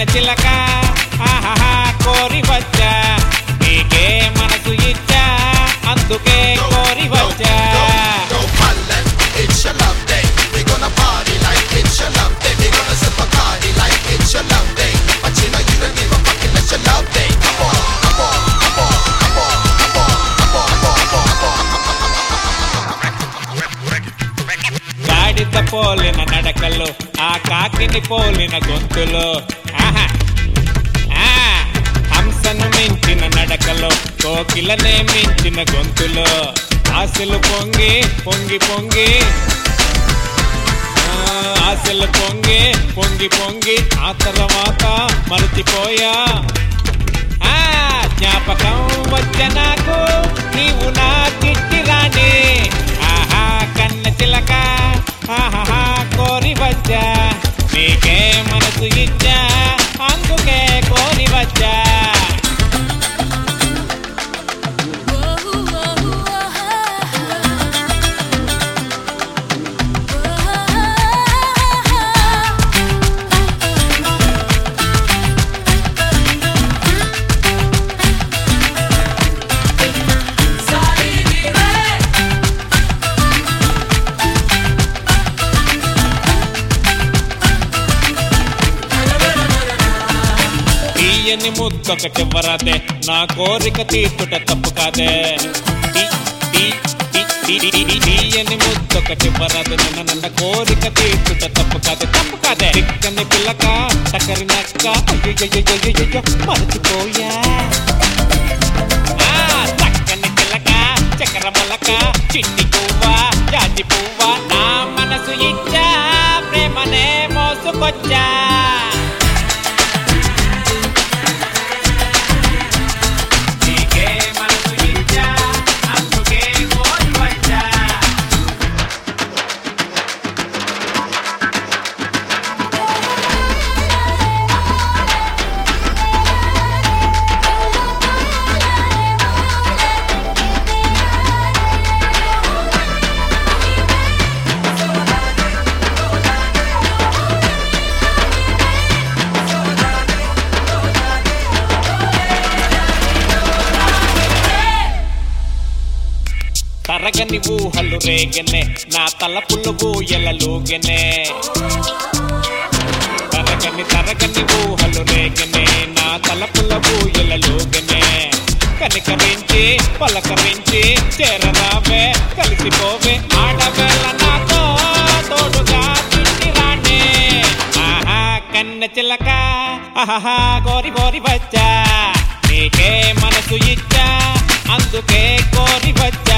చిలక ఆహాహా కోరి వచ్చా నీకే మనసు ఇచ్చా అందుకే కోరి వచ్చా Go Holland, it's your love day. We gonna party like it's your love day. We gonna sip a party like it's your love day. But you know you don't give a fuck unless your love day. Come on, come on, come on, come on, come on, come on, come on, come on, come on. గాడిద పోలిన నడకలు ఆ కాకిని పోలిన గొంతులు ఆహా ఆ, హంసను మించిన నడకలో కోకిలనే మించిన గొంతులో ఆశలు పొంగి పొంగి పొంగి ఆ, ఆశలు పొంగి పొంగి పొంగి ఆ తర్వాత మరచిపోయా ఆ జ్ఞాపకం వచ్చే నాకు నీవు నా చిట్టి రాణి ఆహా కన్న చిలక ఆహా కోరి వచ్చా నీకే మనసు ఇచ్చా అందుకే కోరి వచ్చా తీయని ముద్దొకటివ్వరాదే నా కోరిక తీర్చుట తప్పు కాదే తీ- తీ- తీ- తీ- తీ- తీ- తీయని ముద్దొకటివ్వరాదే నిన్న నన్న కోరిక తీర్చుట తప్పు కాదే తప్పు కాదే చిక్కని పిల్లక టకరి నక్క అయ్యయ్యయ్యయ్యయ్యో మరచిపోయా ఆ, చక్కని పిల్లక చక్కెర మొలక చిన్ని పువ్వా జాజి పువ్వా నా మనసు ఇచ్చా ప్రేమనే మోసుకొచ్చా నీకే మనసు ఇచ్చా అందుకే కోరి వచ్చా తరగని ఊహలు రేగనే నా తలపులు ఊయలలుగనే తరగని తరగని ఊహలు రేగనే నా తలపుల ఊయలలుగనే కనికరించి పలకరించి చేరరావే కలిసిపోవే ఆడవేళ నాతో తోడుగా తిండి రానే ఆహా కన్న చిలక ఆహా కోరి కోరి వచ్చా నీకే మనసు ఇచ్చా అందుకే కోరి వచ్చా